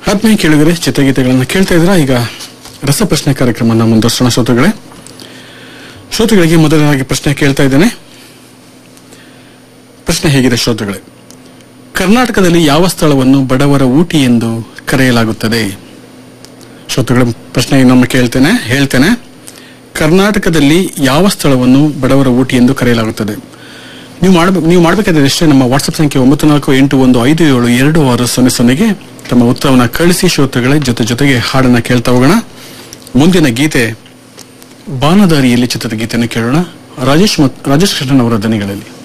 ಆತ್ಮೀಯ ಕೇಳಿದರೆ ಚಿತ್ರಗೀತೆಗಳನ್ನು ಕೇಳ್ತಾ ಇದ್ರ ಈಗ ರಸಪ್ರಶ್ನೆ ಕಾರ್ಯಕ್ರಮನ ಮುಂದುವರ್ಸೋಣ ಶ್ರೋತೃಗಳೇ ಶ್ರೋತೃಗಳಿಗೆ ಮೊದಲನಾಗಿ ಪ್ರಶ್ನೆ ಕೇಳ್ತಾ ಇದ್ದೇನೆ ಪ್ರಶ್ನೆ ಹೇಗಿದೆ ಶ್ರೋತೃಗಳೇ ಕರ್ನಾಟಕದಲ್ಲಿ ಯಾವ ಸ್ಥಳವನ್ನು ಬಡವರ ಊಟಿ ಎಂದು ಕರೆಯಲಾಗುತ್ತದೆ ಶ್ರೋತೃಗಳ ಪ್ರಶ್ನೆ ಇನ್ನೊಮ್ಮೆ ಕೇಳ್ತೇನೆ ಹೇಳ್ತೇನೆ ಕರ್ನಾಟಕದಲ್ಲಿ ಯಾವ ಸ್ಥಳವನ್ನು ಬಡವರ ಊಟಿ ಎಂದು ಕರೆಯಲಾಗುತ್ತದೆ ನೀವು ಮಾಡಬೇಕು ನೀವು ಮಾಡಬೇಕಾದ್ರೆ ಇಷ್ಟೇ ನಮ್ಮ ವಾಟ್ಸ್ಆಪ್ ಸಂಖ್ಯೆ ಒಂಬತ್ತು ನಾಲ್ಕು ಎಂಟು ಒಂದು ಐದು ಏಳು ಎರಡು ಆರು ಸೊನ್ನೆ ಸೊನ್ನೆಗೆ ತಮ್ಮ ಉತ್ತರವನ್ನು ಕಳಿಸಿ ಶ್ರೋತೃಗಳೇ ಜೊತೆ ಜೊತೆಗೆ ಹಾಡನ್ನ ಕೇಳ್ತಾ ಹೋಗೋಣ ಮುಂದಿನ ಗೀತೆ ಬಾನದಾರಿಯಲ್ಲಿ ಚಿತ್ರದ ಗೀತೆಯನ್ನು ಕೇಳೋಣ ರಾಜೇಶ್ ಮತ್ ರಾಜೇಶ್ ಕೃಷ್ಣನ್ ಅವರ ದನಿಗಳಲ್ಲಿ